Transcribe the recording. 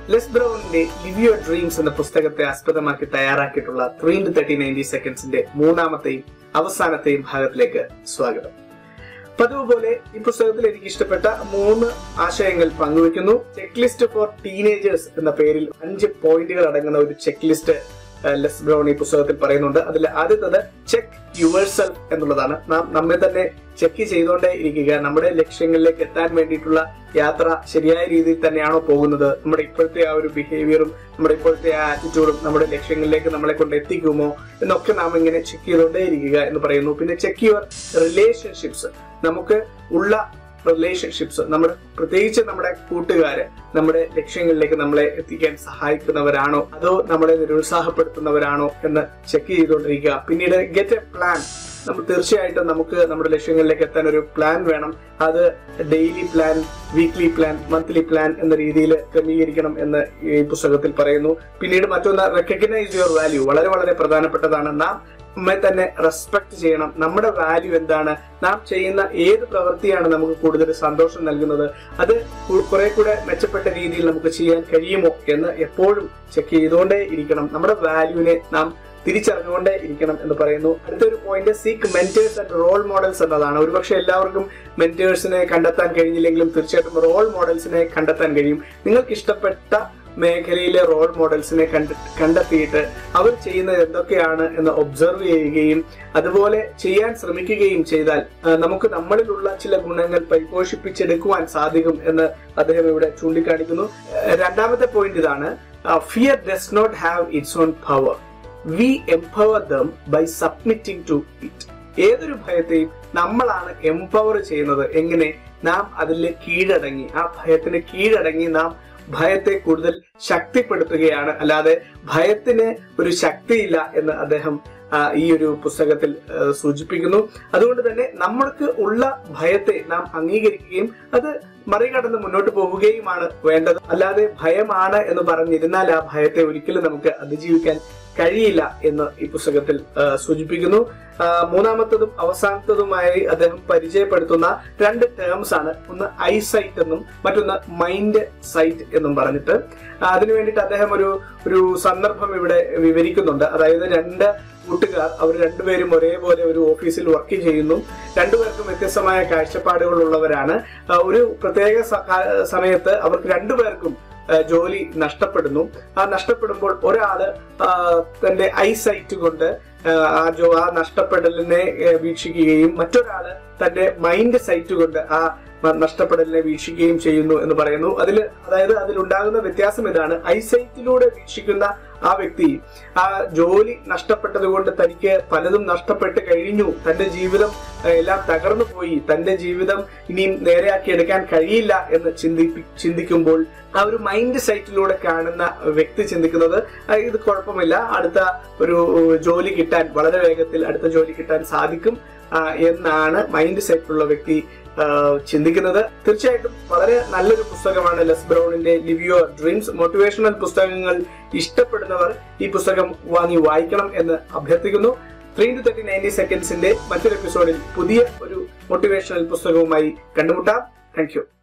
less ബ്രൗണിന്റെ live your dreams എന്ന പുസ്തകത്തെ ആസ്പദമാക്കി തയ്യാറാക്കിയിട്ടുള്ള ത്രീ ഇൻറ്റു തേർട്ടി നയൻറ്റി സെക്കൻഡ്സിന്റെ മൂന്നാമത്തെയും അവസാനത്തെയും ഭാഗത്തിലേക്ക് സ്വാഗതം പതിവ് പോലെ ഈ പുസ്തകത്തിൽ എനിക്ക് ഇഷ്ടപ്പെട്ട മൂന്ന് ആശയങ്ങൾ പങ്കുവെക്കുന്നു ചെക്ക് ലിസ്റ്റ് ഫോർ ടീനേജേഴ്സ് എന്ന പേരിൽ അഞ്ച് പോയിന്റുകൾ അടങ്ങുന്ന ഒരു ചെക്ക് ലിസ്റ്റ് ലെസ് ബ്രൗൺ ഈ പുസ്തകത്തിൽ പറയുന്നുണ്ട് അതിൽ ആദ്യത്തത് ചെക്ക് യുവർ സെൽഫ് എന്നുള്ളതാണ് നാം നമ്മെ തന്നെ ചെക്ക് ചെയ്തുകൊണ്ടേ ഇരിക്കുക നമ്മുടെ ലക്ഷ്യങ്ങളിലേക്ക് എത്താൻ വേണ്ടിയിട്ടുള്ള യാത്ര ശരിയായ രീതിയിൽ തന്നെയാണോ പോകുന്നത് നമ്മുടെ ഇപ്പോഴത്തെ ആ ഒരു ബിഹേവിയറും നമ്മുടെ ഇപ്പോഴത്തെ ആ ആറ്റിറ്റ്യൂഡും നമ്മുടെ ലക്ഷ്യങ്ങളിലേക്ക് നമ്മളെ കൊണ്ട് എത്തിക്കുമോ എന്നൊക്കെ നാം ഇങ്ങനെ ചെക്ക് ചെയ്തുകൊണ്ടേ ഇരിക്കുക എന്ന് പറയുന്നു പിന്നെ ചെക്ക് യുവർ റിലേഷൻഷിപ്സ് നമുക്ക് ഉള്ള റിലേഷൻഷിപ്സ് നമ്മുടെ പ്രത്യേകിച്ച് നമ്മുടെ കൂട്ടുകാര് നമ്മുടെ ലക്ഷ്യങ്ങളിലേക്ക് നമ്മളെ എത്തിക്കാൻ സഹായിക്കുന്നവരാണോ അതോ നമ്മളെ നിരുത്സാഹപ്പെടുത്തുന്നവരാണോ എന്ന് ചെക്ക് ചെയ്തുകൊണ്ടിരിക്കുക പിന്നീട് ഗെറ്റ് എ പ്ലാൻ നമ്മൾ തീർച്ചയായിട്ടും നമുക്ക് നമ്മുടെ ലക്ഷ്യങ്ങളിലേക്ക് എത്താൻ ഒരു പ്ലാൻ വേണം അത് daily plan weekly plan monthly plan എന്ന രീതിയിൽ ക്രമീകരിക്കണം എന്ന് ഈ പുസ്തകത്തിൽ പറയുന്നു പിന്നീട് മറ്റൊന്ന് റെക്കഗ്നൈസ് യുവർ വാല്യൂ വളരെ വളരെ പ്രധാനപ്പെട്ടതാണ് നാം നമ്മെ തന്നെ റെസ്പെക്ട് ചെയ്യണം നമ്മുടെ വാല്യൂ എന്താണ് നാം ചെയ്യുന്ന ഏത് പ്രവൃത്തിയാണ് നമുക്ക് കൂടുതൽ സന്തോഷം നൽകുന്നത് അത് കുറെ കൂടെ മെച്ചപ്പെട്ട രീതിയിൽ നമുക്ക് ചെയ്യാൻ കഴിയുമോ എന്ന് എപ്പോഴും ചെക്ക് ചെയ്തുകൊണ്ടേ ഇരിക്കണം നമ്മുടെ വാല്യൂവിനെ നാം തിരിച്ചറിഞ്ഞുകൊണ്ടേ ഇരിക്കണം എന്ന് പറയുന്നു അടുത്തൊരു point seek mentors and role models എന്നതാണ് ഒരുപക്ഷെ എല്ലാവർക്കും മെന്റേഴ്സിനെ കണ്ടെത്താൻ കഴിഞ്ഞില്ലെങ്കിലും തീർച്ചയായിട്ടും റോൾ മോഡൽസിനെ കണ്ടെത്താൻ കഴിയും നിങ്ങൾക്ക് ഇഷ്ടപ്പെട്ട മേഖലയിലെ റോൾ മോഡൽസിനെ കണ്ട കണ്ടെത്തിയിട്ട് അവർ ചെയ്യുന്നത് എന്തൊക്കെയാണ് എന്ന് ഒബ്സർവ് ചെയ്യുകയും അതുപോലെ ചെയ്യാൻ ശ്രമിക്കുകയും ചെയ്താൽ നമുക്ക് നമ്മളിലുള്ള ചില ഗുണങ്ങൾ പരിപോഷിപ്പിച്ചെടുക്കുവാൻ സാധിക്കും എന്ന് അദ്ദേഹം ഇവിടെ ചൂണ്ടിക്കാണിക്കുന്നു രണ്ടാമത്തെ പോയിന്റ് ഇതാണ് fear does not have its own power we empower them by submitting to it ഏതൊരു ഭയത്തെയും നമ്മളാണ് എംപവർ ചെയ്യുന്നത് എങ്ങനെ നാം അതിൽ കീഴടങ്ങി ആ ഭയത്തിന് കീഴടങ്ങി നാം ഭയത്തെ കൂടുതൽ ശക്തിപ്പെടുത്തുകയാണ് അല്ലാതെ ഭയത്തിന് ഒരു ശക്തിയില്ല എന്ന് അദ്ദേഹം ഈ ഒരു പുസ്തകത്തിൽ സൂചിപ്പിക്കുന്നു അതുകൊണ്ട് തന്നെ നമ്മൾക്ക് ഉള്ള ഭയത്തെ നാം അംഗീകരിക്കുകയും അത് മറികടന്ന് മുന്നോട്ട് പോവുകയുമാണ് വേണ്ടത് അല്ലാതെ ഭയമാണ് എന്ന് പറഞ്ഞിരുന്നാൽ ആ ഭയത്തെ ഒരിക്കലും നമുക്ക് അതിജീവിക്കാൻ കഴിയില്ല എന്ന് ഈ പുസ്തകത്തിൽ സൂചിപ്പിക്കുന്നു മൂന്നാമത്തതും അവസാനത്തതുമായി അദ്ദേഹം പരിചയപ്പെടുത്തുന്ന രണ്ട് ടേംസ് ആണ് ഒന്ന് ഐസൈറ്റ് എന്നും മറ്റൊന്ന് മൈൻഡ് സൈറ്റ് എന്നും പറഞ്ഞിട്ട് അതിനു വേണ്ടിയിട്ട് അദ്ദേഹം ഒരു ഒരു സന്ദർഭം ഇവിടെ വിവരിക്കുന്നുണ്ട് അതായത് രണ്ട് കൂട്ടുകാർ അവർ രണ്ടുപേരും ഒരേപോലെ ഒരു ഓഫീസിൽ വർക്ക് ചെയ്യുന്നു രണ്ടുപേർക്കും വ്യത്യസ്തമായ കാഴ്ചപ്പാടുകൾ ഉള്ളവരാണ് ഒരു പ്രത്യേക സമയത്ത് അവർക്ക് രണ്ടുപേർക്കും ജോലി നഷ്ടപ്പെടുന്നു ആ നഷ്ടപ്പെടുമ്പോൾ ഒരാള് തന്റെ ഐസൈറ്റ് കൊണ്ട് ആ ജോ ആ നഷ്ടപ്പെടലിനെ വീക്ഷിക്കുകയും മറ്റൊരാള് തന്റെ മൈൻഡ് സൈറ്റ് കൊണ്ട് ആ നഷ്ടപ്പെടലിനെ വീക്ഷിക്കുകയും ചെയ്യുന്നു എന്ന് പറയുന്നു അതിൽ അതായത് അതിലുണ്ടാകുന്ന വ്യത്യാസം ഇതാണ് ഐസൈറ്റിലൂടെ വീക്ഷിക്കുന്ന ആ വ്യക്തി ആ ജോലി നഷ്ടപ്പെട്ടത് കൊണ്ട് തനിക്ക് പലതും നഷ്ടപ്പെട്ട് കഴിഞ്ഞു തന്റെ ജീവിതം എല്ലാം തകർന്നു പോയി തന്റെ ജീവിതം ഇനിയും നേരെയാക്കി എടുക്കാൻ കഴിയില്ല എന്ന് ചിന്തിപ്പി ചിന്തിക്കുമ്പോൾ ആ ഒരു മൈൻഡ് സൈറ്റിലൂടെ കാണുന്ന വ്യക്തി ചിന്തിക്കുന്നത് ഇത് കുഴപ്പമില്ല അടുത്ത ഒരു ജോലി കിട്ടാൻ വളരെ വേഗത്തിൽ അടുത്ത ജോലി കിട്ടാൻ സാധിക്കും എന്നാണ് മൈൻഡ് സെറ്റുള്ള വ്യക്തി ചിന്തിക്കുന്നത് തീർച്ചയായിട്ടും വളരെ നല്ലൊരു പുസ്തകമാണ് ലെസ് ബ്രൗണിന്റെ ലിവ് യുവർ ഡ്രീംസ് മോട്ടിവേഷണൽ പുസ്തകങ്ങൾ ഇഷ്ടപ്പെടുന്നവർ ഈ പുസ്തകം വാങ്ങി വായിക്കണം എന്ന് അഭ്യർത്ഥിക്കുന്നു ത്രീ ടു തേർട്ടി നയൻറ്റി സെക്കൻഡ്സിന്റെ മറ്റൊരു എപ്പിസോഡിൽ പുതിയ ഒരു മോട്ടിവേഷണൽ പുസ്തകവുമായി കണ്ടുമുട്ടാം താങ്ക് യു